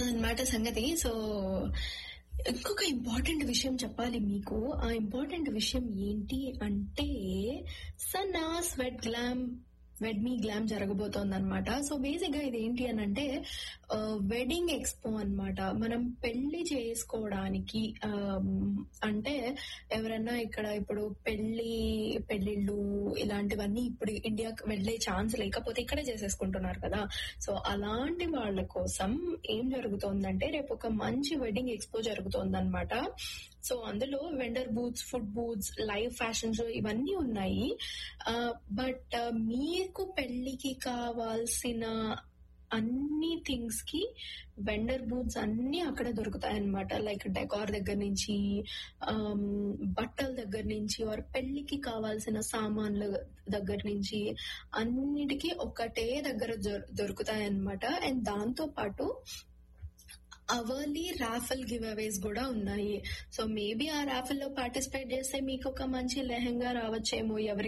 అదనమాట సంగతి సో ఇంకొక ఇంపార్టెంట్ విషయం చెప్పాలి మీకు ఆ ఇంపార్టెంట్ విషయం ఏంటి అంటే సన్నా స్వెట్ గ్లామ్ వెడ్ మీ గ్లామ్ జరగబోతోంది అనమాట సో బేసిక్ గా ఇది ఏంటి అని అంటే వెడ్డింగ్ ఎక్స్పో అన్నమాట మనం పెళ్లి చేసుకోవడానికి ఆమ్, అంటే ఎవరన్నా ఇక్కడ ఇప్పుడు పెళ్లి పెళ్లిళ్ళు ఇలాంటివన్నీ ఇప్పుడు ఇండియాకి వెళ్లే ఛాన్స్ లేకపోతే ఇక్కడే చేసేసుకుంటున్నారు కదా సో అలాంటి వాళ్ళ కోసం ఏం జరుగుతోందంటే రేపు ఒక మంచి వెడ్డింగ్ ఎక్స్పో జరుగుతోంది అనమాట సో అందులో vendor booths food booths live fashion show ఇవన్నీ ఉన్నాయి బట్ మీకు పెళ్లికి కావాల్సిన అన్ని థింగ్స్ కి వెండర్ బూత్స్ అన్ని అక్కడ దొరుకుతాయి అనమాట లైక్ డెకార్ దగ్గర నుంచి ఆమ్, బట్టల దగ్గర నుంచి ఆర్ పెళ్లికి కావాల్సిన సామాన్ల దగ్గర నుంచి అన్నిటికీ ఒకటే దగ్గర దొరుకుతాయి అనమాట అండ్ దాంతో పాటు అవర్లీ రాఫెల్ గివ్ అవేస్ కూడా ఉన్నాయి సో మేబీ ఆ రాఫెల్ లో పార్టిసిపేట్ చేస్తే మీకు ఒక మంచి లెహంగా రావచ్చేమో ఎవరికి